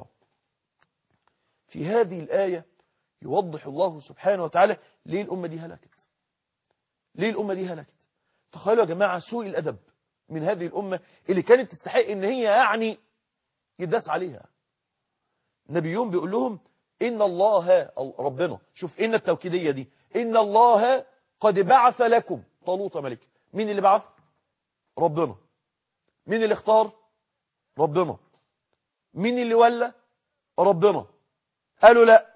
في هذه الايه يوضح الله سبحانه وتعالى ليه الأمة دي هلكت ليه الأمة دي هلكت تخيلوا يا جماعة سوء الأدب من هذه الأمة اللي كانت تستحق إن هي يعني يداس عليها نبيهم بيقول لهم إن الله ربنا شوف إن التوكيدية دي إن الله قد بعث لكم طالوت ملك مين اللي بعث ربنا مين اللي اختار ربنا مين اللي ولى ربنا قالوا لا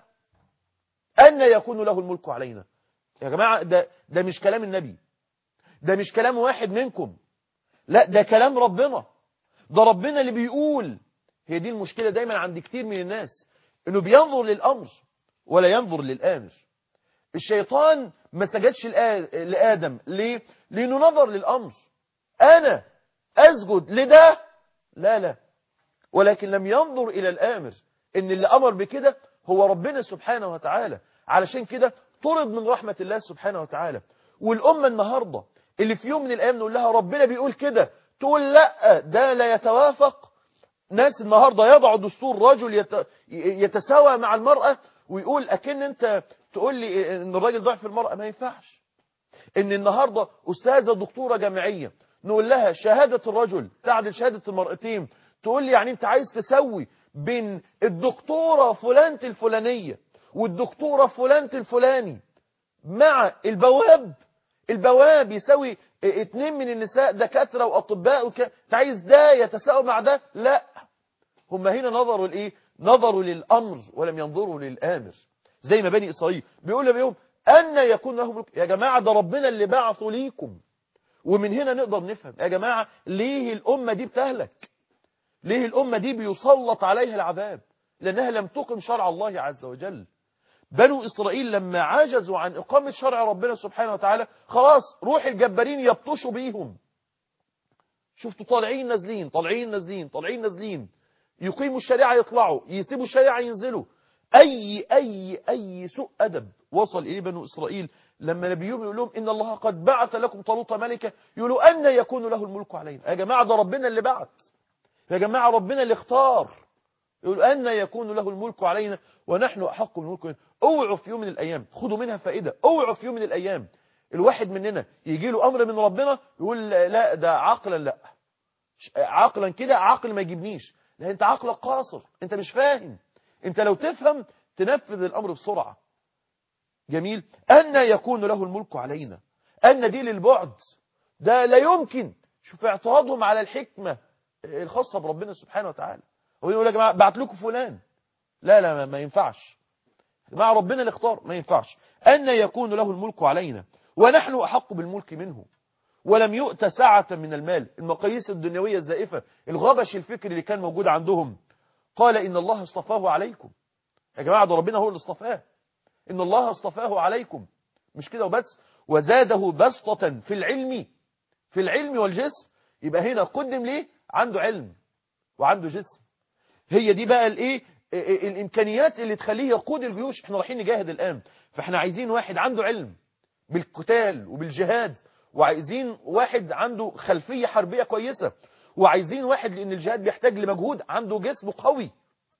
أن يكون له الملك علينا يا جماعة ده, ده مش كلام النبي ده مش كلام واحد منكم لا ده كلام ربنا ده ربنا اللي بيقول هي دي المشكلة دايما عند كتير من الناس انه بينظر للأمر ولا ينظر للآمر الشيطان ما سجدش لآدم ليه لأنه نظر للأمر أنا أسجد لده لا لا ولكن لم ينظر إلى الآمر إن اللي أمر بكده هو ربنا سبحانه وتعالى علشان كده طرد من رحمة الله سبحانه وتعالى والأمة النهاردة اللي في يوم من الأيام نقول لها ربنا بيقول كده تقول لا ده لا يتوافق ناس النهاردة يضع دستور رجل يت... يتساوى مع المرأة ويقول أكن أنت تقول لي إن الراجل ضعف المرأة ما ينفعش إن النهاردة أستاذة دكتورة جامعية نقول لها شهادة الرجل تعدل شهادة المرأتين تقول لي يعني أنت عايز تسوي بين الدكتورة فلانة الفلانية والدكتورة فلانة الفلاني مع البواب البواب يساوي اتنين من النساء دكاترة وأطباء وك... عايز ده يتساوى مع ده لا هم هنا نظروا لإيه نظروا للأمر ولم ينظروا للآمر زي ما بني إسرائيل بيقول لبيهم أن يكون لهم ملك يا جماعة ده ربنا اللي بعثوا ليكم ومن هنا نقدر نفهم يا جماعة ليه الأمة دي بتهلك ليه الأمة دي بيسلط عليها العذاب لأنها لم تقم شرع الله عز وجل بنو إسرائيل لما عجزوا عن إقامة شرع ربنا سبحانه وتعالى خلاص روح الجبارين يبطشوا بيهم شفتوا طالعين نازلين طالعين نازلين طالعين نازلين يقيموا الشريعة يطلعوا يسيبوا الشريعة ينزلوا أي أي أي سوء أدب وصل إليه بنو إسرائيل لما نبيهم يقول لهم إن الله قد بعث لكم طالوت ملكا يقولوا أن يكون له الملك علينا يا جماعة ده ربنا اللي بعث يا جماعة ربنا اللي اختار يقول أن يكون له الملك علينا ونحن أحق بالملك اوعوا في يوم من الأيام خدوا منها فائدة اوعوا في يوم من الأيام الواحد مننا يجي له أمر من ربنا يقول لا ده عقلا لا عقلا كده عقل ما يجيبنيش لا انت عقلك قاصر انت مش فاهم انت لو تفهم تنفذ الأمر بسرعة جميل أن يكون له الملك علينا أن دي للبعد ده لا يمكن شوف اعتراضهم على الحكمة الخاصة بربنا سبحانه وتعالى هو يقول يا جماعة بعت لكم فلان لا لا ما, ما ينفعش مع ربنا اللي اختار ما ينفعش أن يكون له الملك علينا ونحن أحق بالملك منه ولم يؤت ساعة من المال المقاييس الدنيوية الزائفة الغبش الفكري اللي كان موجود عندهم قال إن الله اصطفاه عليكم يا جماعة ده ربنا هو اللي اصطفاه إن الله اصطفاه عليكم مش كده وبس وزاده بسطة في العلم في العلم والجسم يبقى هنا قدم ليه عنده علم وعنده جسم هي دي بقى الايه الامكانيات اللي تخليه يقود الجيوش احنا رايحين نجاهد الان فاحنا عايزين واحد عنده علم بالقتال وبالجهاد وعايزين واحد عنده خلفية حربية كويسة وعايزين واحد لان الجهاد بيحتاج لمجهود عنده جسم قوي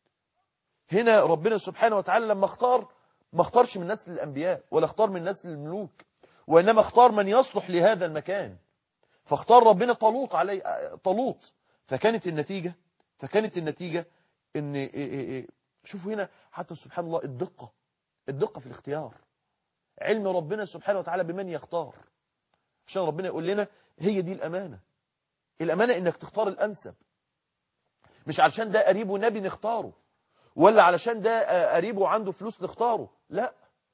هنا ربنا سبحانه وتعالى لما اختار ما اختارش من نسل الانبياء ولا اختار من نسل الملوك وانما اختار من يصلح لهذا المكان فاختار ربنا طالوت علي طالوت فكانت النتيجة فكانت النتيجة ان إيه إيه إيه شوفوا هنا حتى سبحان الله الدقة الدقة في الاختيار علم ربنا سبحانه وتعالى بمن يختار عشان ربنا يقول لنا هي دي الأمانة الأمانة انك تختار الأنسب مش علشان ده قريبه نبي نختاره ولا علشان ده قريبه عنده فلوس نختاره لا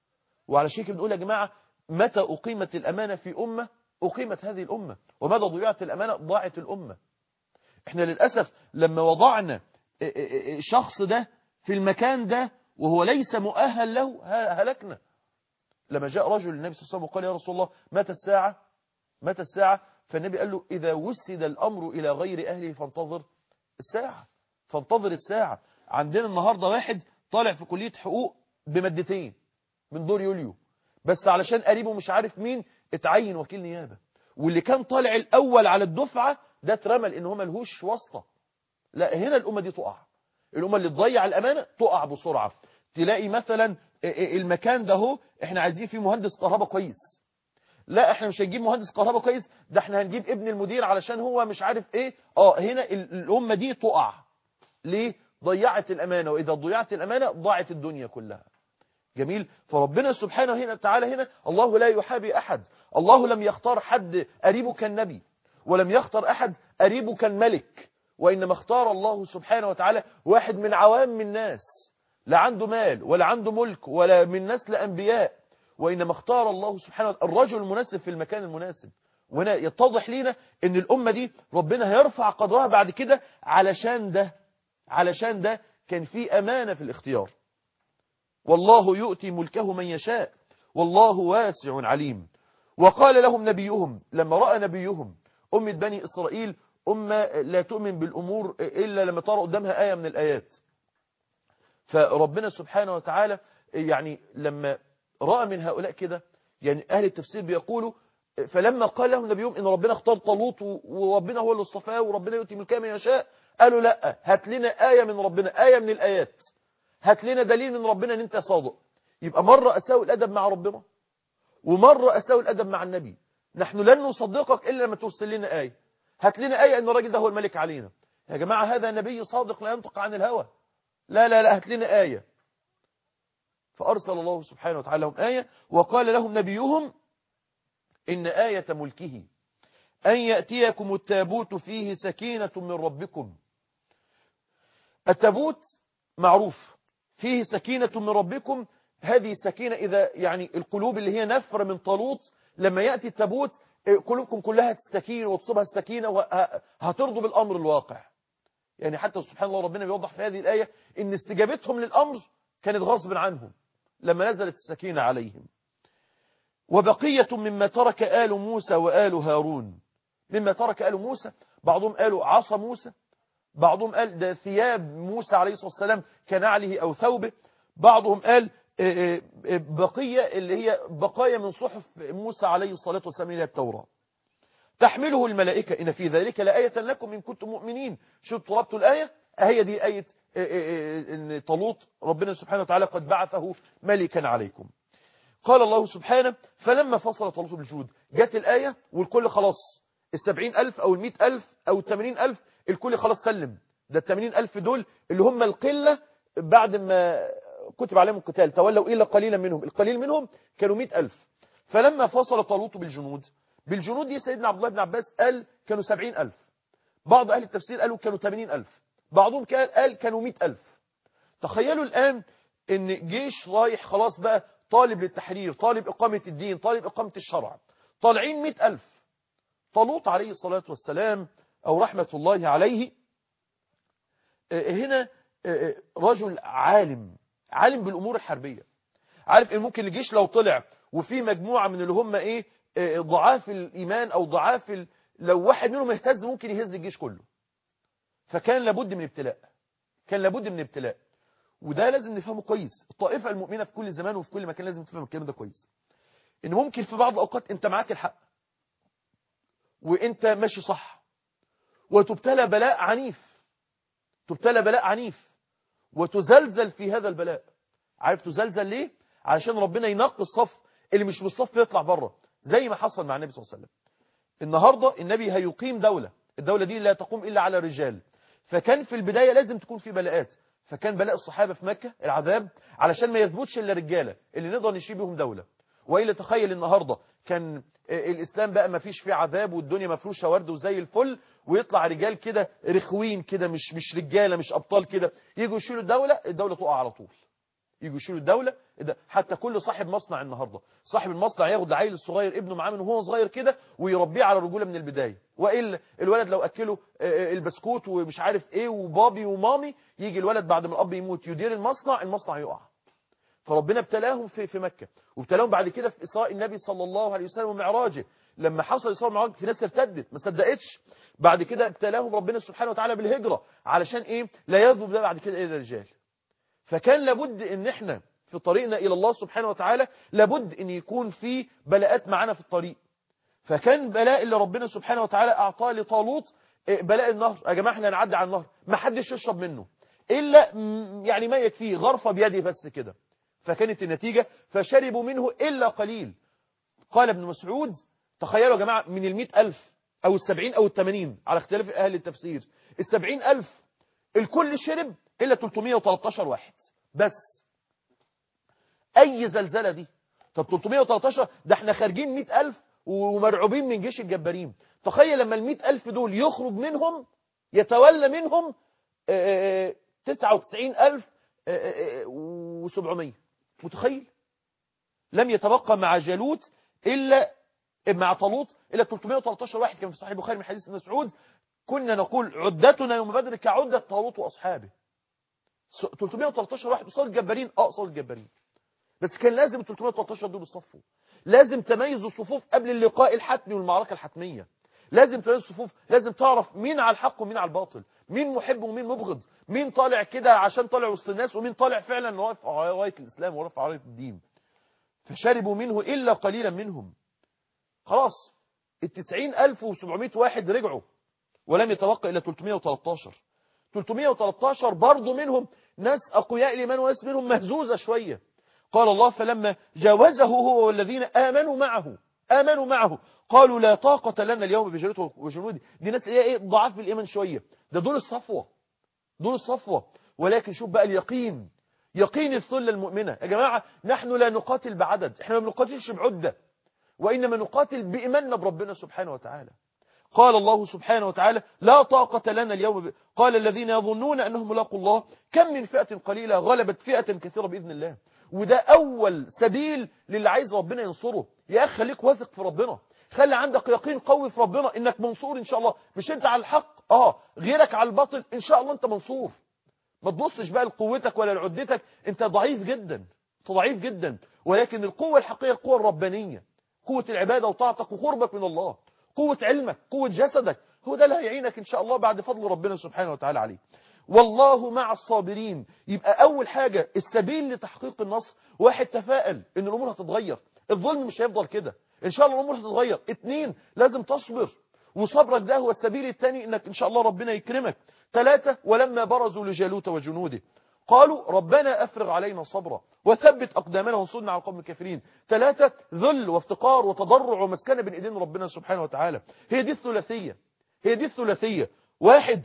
وعلى كده بنقول يا جماعة متى أقيمت الأمانة في أمة أقيمت هذه الأمة ومتى ضيعت الأمانة ضاعت الأمة احنا للأسف لما وضعنا الشخص ده في المكان ده وهو ليس مؤهل له هلكنا لما جاء رجل للنبي صلى الله عليه وسلم وقال يا رسول الله متى الساعة متى الساعة فالنبي قال له إذا وسد الأمر إلى غير أهله فانتظر الساعة فانتظر الساعة عندنا النهاردة واحد طالع في كلية حقوق بمادتين من دور يوليو بس علشان قريبه مش عارف مين اتعين وكيل نيابة واللي كان طالع الأول على الدفعة ده اترمى لأن هو ملهوش واسطة لا هنا الأمة دي تقع الأمة اللي تضيع الأمانة تقع بسرعة تلاقي مثلا المكان ده هو احنا عايزين فيه مهندس كهرباء كويس لا احنا مش هنجيب مهندس كهرباء كويس ده احنا هنجيب ابن المدير علشان هو مش عارف ايه اه هنا الأمة دي تقع ليه ضيعت الأمانة وإذا ضيعت الأمانة ضاعت الدنيا كلها جميل فربنا سبحانه هنا تعالى هنا الله لا يحابي أحد الله لم يختار حد قريبه كالنبي ولم يختار أحد قريبه كالملك وإنما اختار الله سبحانه وتعالى واحد من عوام الناس لا عنده مال ولا عنده ملك ولا من نسل أنبياء وإنما اختار الله سبحانه وتعالى الرجل المناسب في المكان المناسب وهنا يتضح لنا ان الأمة دي ربنا هيرفع قدرها بعد كده علشان ده علشان ده كان في أمانة في الاختيار والله يؤتي ملكه من يشاء والله واسع عليم وقال لهم نبيهم لما رأى نبيهم أمة بني إسرائيل أمة لا تؤمن بالأمور إلا لما ترى قدامها آية من الآيات فربنا سبحانه وتعالى يعني لما رأى من هؤلاء كده يعني أهل التفسير بيقولوا فلما قال لهم نبيهم إن ربنا اختار طالوت وربنا هو اللي اصطفاه وربنا يؤتي ملكه من يشاء قالوا لا هات لنا آية من ربنا آية من الآيات هات لنا دليل من ربنا ان انت صادق يبقى مرة أساوي الأدب مع ربنا ومرة أساوي الأدب مع النبي نحن لن نصدقك إلا لما ترسل لنا آية هات لنا آية أن الراجل ده هو الملك علينا يا جماعة هذا نبي صادق لا ينطق عن الهوى لا لا لا هات لنا آية فأرسل الله سبحانه وتعالى لهم آية وقال لهم نبيهم إن آية ملكه أن يأتيكم التابوت فيه سكينة من ربكم التابوت معروف فيه سكينة من ربكم هذه السكينة إذا يعني القلوب اللي هي نفر من طالوت لما يأتي التابوت قلوبكم كلها تستكين وتصيبها السكينة وهترضوا بالأمر الواقع يعني حتى سبحان الله ربنا بيوضح في هذه الآية إن استجابتهم للأمر كانت غصب عنهم لما نزلت السكينة عليهم وبقية مما ترك آل موسى وآل هارون مما ترك آل موسى بعضهم قالوا عصا موسى بعضهم قال ده ثياب موسى عليه الصلاة والسلام كنعله أو ثوبه بعضهم قال بقية اللي هي بقايا من صحف موسى عليه الصلاة والسلام إلى التوراة تحمله الملائكة إن في ذلك لآية لكم إن كنتم مؤمنين شو طلبت الآية هي دي آية إن طلوط ربنا سبحانه وتعالى قد بعثه ملكا عليكم قال الله سبحانه فلما فصل طلوط بالجود جت الآية والكل خلاص السبعين ألف أو المئة ألف أو التمانين ألف الكل خلاص سلم ده التمانين ألف دول اللي هم القلة بعد ما كتب عليهم القتال تولوا إلا قليلا منهم القليل منهم كانوا مئة ألف فلما فصل طالوت بالجنود بالجنود دي سيدنا عبد الله بن عباس قال كانوا سبعين ألف بعض أهل التفسير قالوا كانوا تمانين ألف بعضهم قال كانوا مئة ألف تخيلوا الآن ان جيش رايح خلاص بقى طالب للتحرير طالب إقامة الدين طالب إقامة الشرع طالعين مئة ألف طالوت عليه الصلاة والسلام أو رحمة الله عليه هنا رجل عالم عالم بالأمور الحربية عارف إن ممكن الجيش لو طلع وفي مجموعة من اللي هم إيه ضعاف الإيمان أو ضعاف ال... لو واحد منهم اهتز ممكن يهز الجيش كله فكان لابد من ابتلاء كان لابد من ابتلاء وده لازم نفهمه كويس الطائفة المؤمنة في كل زمان وفي كل مكان لازم تفهم الكلام ده كويس ان ممكن في بعض الأوقات انت معاك الحق وانت ماشي صح وتبتلى بلاء عنيف تبتلى بلاء عنيف وتزلزل في هذا البلاء عارف تزلزل ليه علشان ربنا ينقي الصف اللي مش بالصف يطلع بره زي ما حصل مع النبي صلى الله عليه وسلم النهاردة النبي هيقيم دولة الدولة دي لا تقوم إلا على رجال فكان في البداية لازم تكون في بلاءات فكان بلاء الصحابة في مكة العذاب علشان ما يثبتش إلا رجالة اللي نقدر نشيل بهم دولة وإلا تخيل النهاردة كان الإسلام بقى ما فيش فيه عذاب والدنيا مفروشة ورد وزي الفل ويطلع رجال كده رخوين كده مش مش رجالة مش أبطال كده يجوا يشيلوا الدولة الدولة تقع على طول يجوا يشيلوا الدوله ده حتى كل صاحب مصنع النهارده صاحب المصنع ياخد العيل الصغير ابنه معاه من وهو صغير كده ويربيه على الرجوله من البدايه والا الولد لو اكله آه، البسكوت ومش عارف ايه وبابي ومامي يجي الولد بعد ما الاب يموت يدير المصنع المصنع يقع فربنا ابتلاهم في في مكة وابتلاهم بعد كده في إسراء النبي صلى الله عليه وسلم ومعراجه لما حصل إسراء ومعراج في ناس ارتدت ما صدقتش بعد كده ابتلاهم ربنا سبحانه وتعالى بالهجرة علشان ايه لا يذهب ده بعد كده الى الرجال فكان لابد ان احنا في طريقنا الى الله سبحانه وتعالى لابد ان يكون في بلاءات معانا في الطريق فكان بلاء اللي ربنا سبحانه وتعالى اعطاه لطالوت إيه، بلاء النهر يا جماعه احنا هنعدي على النهر ما حدش يشرب منه الا م- يعني ما يكفيه غرفه بيده بس كده فكانت النتيجه فشربوا منه الا قليل قال ابن مسعود تخيلوا يا جماعه من المئة ألف أو السبعين أو الثمانين على اختلاف أهل التفسير السبعين ألف الكل شرب إلا 313 واحد بس أي زلزلة دي طب 313 ده احنا خارجين 100 ألف ومرعوبين من جيش الجبارين تخيل لما ال 100 ألف دول يخرج منهم يتولى منهم آه، آه، 99 ألف و700 متخيل لم يتبقى مع جالوت إلا مع طالوت إلا 313 واحد كان في صحيح البخاري من حديث ابن مسعود كنا نقول عدتنا يوم بدر كعدة طالوت وأصحابه س- 313 واحد قصاد الجبارين اه قصاد الجبارين بس كان لازم ال 313 دول يصفوا لازم تميز الصفوف قبل اللقاء الحتمي والمعركة الحتمية لازم تميز الصفوف لازم تعرف مين على الحق ومين على الباطل مين محب ومين مبغض مين طالع كده عشان طالع وسط الناس ومين طالع فعلا رافع راية الإسلام ورافع راية الدين فشربوا منه إلا قليلا منهم خلاص التسعين ألف وسبعمائة واحد رجعوا ولم يتبقى إلا 313 313 برضو منهم ناس أقوياء الإيمان وناس منهم مهزوزة شوية قال الله فلما جاوزه هو والذين آمنوا معه آمنوا معه قالوا لا طاقة لنا اليوم بجلوته وجنودي دي ناس ايه ايه ضعاف في الإيمان شوية ده دول الصفوة دول الصفوة ولكن شوف بقى اليقين يقين الثلة المؤمنة يا جماعة نحن لا نقاتل بعدد احنا ما بنقاتلش بعدة وإنما نقاتل بإيماننا بربنا سبحانه وتعالى قال الله سبحانه وتعالى لا طاقة لنا اليوم ب... قال الذين يظنون أنهم ملاقوا الله كم من فئة قليلة غلبت فئة كثيرة بإذن الله وده أول سبيل للي عايز ربنا ينصره يا أخي خليك واثق في ربنا خلي عندك يقين قوي في ربنا إنك منصور إن شاء الله مش أنت على الحق آه غيرك على الباطل إن شاء الله أنت منصور ما تبصش بقى لقوتك ولا لعدتك أنت ضعيف جدا أنت ضعيف جدا ولكن القوة الحقيقية القوة الربانية قوة العبادة وطاعتك وقربك من الله قوة علمك قوة جسدك هو ده اللي هيعينك إن شاء الله بعد فضل ربنا سبحانه وتعالى عليه والله مع الصابرين يبقى أول حاجة السبيل لتحقيق النصر واحد تفائل إن الأمور هتتغير الظلم مش هيفضل كده إن شاء الله الأمور هتتغير اتنين لازم تصبر وصبرك ده هو السبيل الثاني إنك إن شاء الله ربنا يكرمك ثلاثة ولما برزوا لجالوت وجنوده قالوا ربنا أفرغ علينا صبرا وثبت أقدامنا وانصرنا على القوم الكافرين ثلاثة ذل وافتقار وتضرع ومسكنة بين إيدين ربنا سبحانه وتعالى هي دي الثلاثية هي دي الثلاثية واحد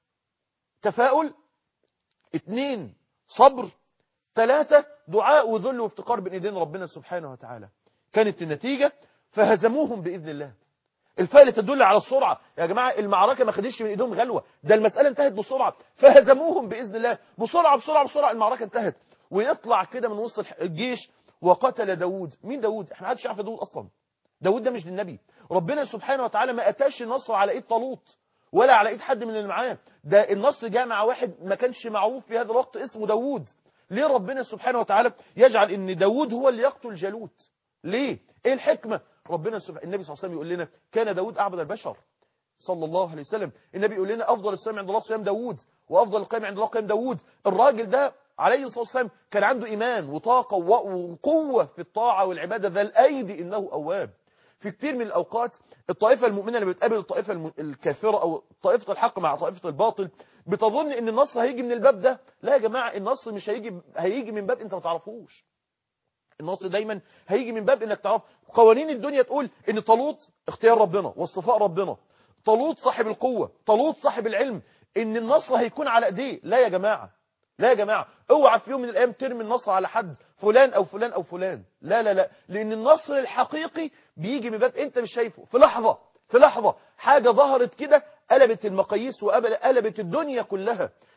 تفاؤل اثنين صبر ثلاثة دعاء وذل وافتقار بين ايدين ربنا سبحانه وتعالى كانت النتيجة فهزموهم بإذن الله الفائلة تدل على السرعة يا جماعة المعركة ما خدتش من ايدهم غلوة ده المسألة انتهت بسرعة فهزموهم بإذن الله بسرعة بسرعة بسرعة المعركة انتهت ويطلع كده من وسط الجيش وقتل داود مين داود احنا محدش يعرف داود اصلا داود ده مش للنبي ربنا سبحانه وتعالى ما اتاش النصر على ايد طالوت ولا على ايد حد من اللي معاه ده النصر جاء مع واحد ما كانش معروف في هذا الوقت اسمه داود ليه ربنا سبحانه وتعالى يجعل ان داود هو اللي يقتل جالوت ليه ايه الحكمة ربنا سبحانه النبي صلى الله عليه وسلم يقول لنا كان داود اعبد البشر صلى الله عليه وسلم النبي يقول لنا افضل الصيام عند الله صيام داود وافضل القيام عند الله قيام داود الراجل ده عليه الصلاة والسلام كان عنده إيمان وطاقة وقوة في الطاعة والعبادة ذا الأيدي إنه أواب في كتير من الأوقات الطائفة المؤمنة اللي بتقابل الطائفة الم- الكافرة أو طائفة الحق مع طائفة الباطل بتظن إن النصر هيجي من الباب ده لا يا جماعة النصر مش هيجي هيجي من باب أنت ما تعرفوش النصر دايما هيجي من باب انك تعرف قوانين الدنيا تقول ان طالوت اختيار ربنا واصطفاء ربنا طالوت صاحب القوة طالوت صاحب العلم ان النصر هيكون على ايديه لا يا جماعة لا يا جماعة اوعى في يوم من الايام ترمي النصر على حد فلان او فلان او فلان لا لا لا لان النصر الحقيقي بيجي من باب انت مش شايفه في لحظة في لحظة حاجة ظهرت كده قلبت المقاييس وقلبت الدنيا كلها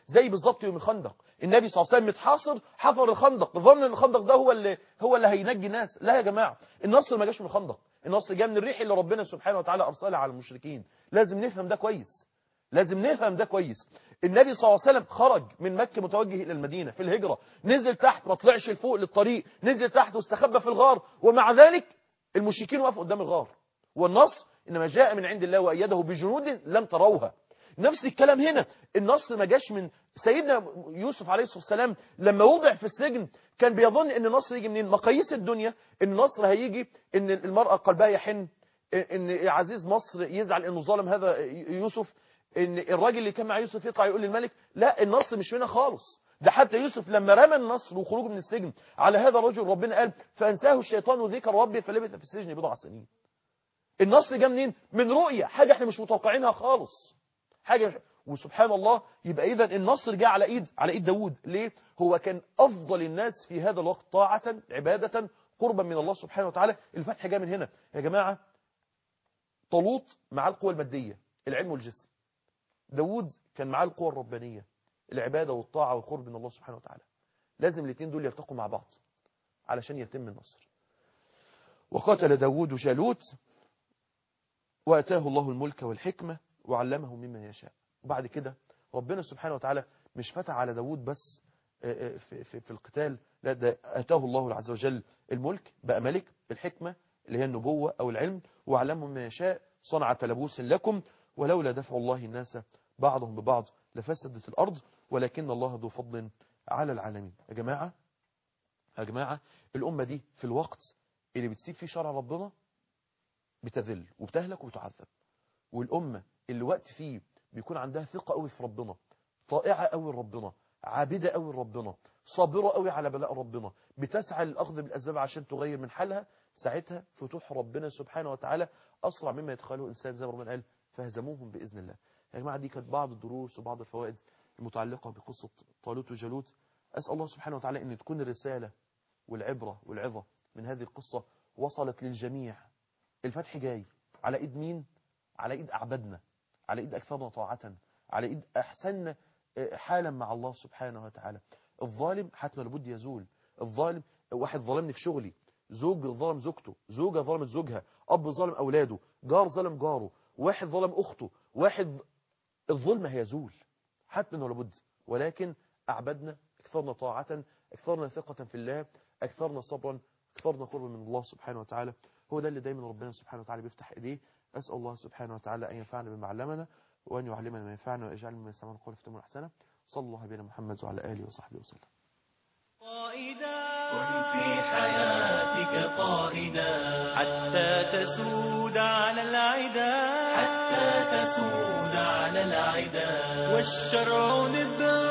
زي بالظبط يوم الخندق النبي صلى الله عليه وسلم متحاصر حفر الخندق ظن ان الخندق ده هو اللي هو اللي هينجي الناس لا يا جماعه النصر ما جاش من الخندق النصر جاء من الريح اللي ربنا سبحانه وتعالى ارسلها على المشركين لازم نفهم ده كويس لازم نفهم ده كويس النبي صلى الله عليه وسلم خرج من مكة متوجه إلى المدينة في الهجرة نزل تحت ما طلعش لفوق للطريق نزل تحت واستخبى في الغار ومع ذلك المشركين وقفوا قدام الغار والنصر إنما جاء من عند الله وأيده بجنود لم تروها نفس الكلام هنا النصر ما جاش من سيدنا يوسف عليه الصلاة والسلام لما وضع في السجن كان بيظن ان النصر يجي منين مقاييس الدنيا ان النصر هيجي ان المرأة قلبها يحن ان عزيز مصر يزعل انه ظالم هذا يوسف ان الراجل اللي كان مع يوسف يطلع يقول للملك لا النصر مش هنا خالص ده حتى يوسف لما رمى النصر وخروجه من السجن على هذا الرجل ربنا قال فانساه الشيطان ذكر ربي فلبث في السجن بضع سنين النصر جه منين من رؤية حاجة احنا مش متوقعينها خالص حاجة مش... وسبحان الله يبقى اذا النصر جاء على ايد على ايد داوود ليه هو كان افضل الناس في هذا الوقت طاعة عبادة قربا من الله سبحانه وتعالى الفتح جاء من هنا يا جماعة طلوط مع القوى المادية العلم والجسم داوود كان معاه القوى الربانية العبادة والطاعة والقرب من الله سبحانه وتعالى لازم الاثنين دول يلتقوا مع بعض علشان يتم النصر وقتل داوود جالوت وأتاه الله الملك والحكمة وعلمه مما يشاء وبعد كده ربنا سبحانه وتعالى مش فتح على داوود بس في, في, في القتال لا ده أتاه الله عز وجل الملك بقى ملك الحكمة اللي هي النبوة أو العلم وعلمه مما يشاء صنع تلبوس لكم ولولا دفع الله الناس بعضهم ببعض لفسدت الأرض ولكن الله ذو فضل على العالمين يا جماعة يا جماعة الأمة دي في الوقت اللي بتسيب فيه شرع ربنا بتذل وبتهلك وبتعذب والأمة اللي وقت فيه بيكون عندها ثقة قوي في ربنا طائعة قوي لربنا عابدة قوي لربنا صابرة قوي على بلاء ربنا بتسعى للأخذ بالأسباب عشان تغير من حالها ساعتها فتوح ربنا سبحانه وتعالى أسرع مما يتخيله الإنسان زي ما ربنا قال فهزموهم بإذن الله يا جماعة دي كانت بعض الدروس وبعض الفوائد المتعلقة بقصة طالوت وجالوت أسأل الله سبحانه وتعالى أن تكون الرسالة والعبرة والعظة من هذه القصة وصلت للجميع الفتح جاي على إيد مين؟ على إيد أعبدنا على إيد أكثرنا طاعة على إيد أحسن حالا مع الله سبحانه وتعالى الظالم حتما لابد يزول الظالم واحد ظلمني في شغلي زوج ظلم زوجته زوجة ظلمت زوجها أب ظلم أولاده جار ظلم جاره واحد ظلم أخته واحد الظلم هيزول حتما ولابد ولكن أعبدنا أكثرنا طاعة أكثرنا ثقة في الله أكثرنا صبرا أكثرنا قربا من الله سبحانه وتعالى هو ده اللي دايما ربنا سبحانه وتعالى بيفتح إيديه أسأل الله سبحانه وتعالى أن ينفعنا بما علمنا وأن يعلمنا ما ينفعنا ويجعلنا من يسمعون القول في تمر أحسنه صلى الله بنا محمد وعلى آله وصحبه وسلم قائدا كن في حياتك قائدا حتى تسود على العدا حتى تسود على العدا والشرع نبات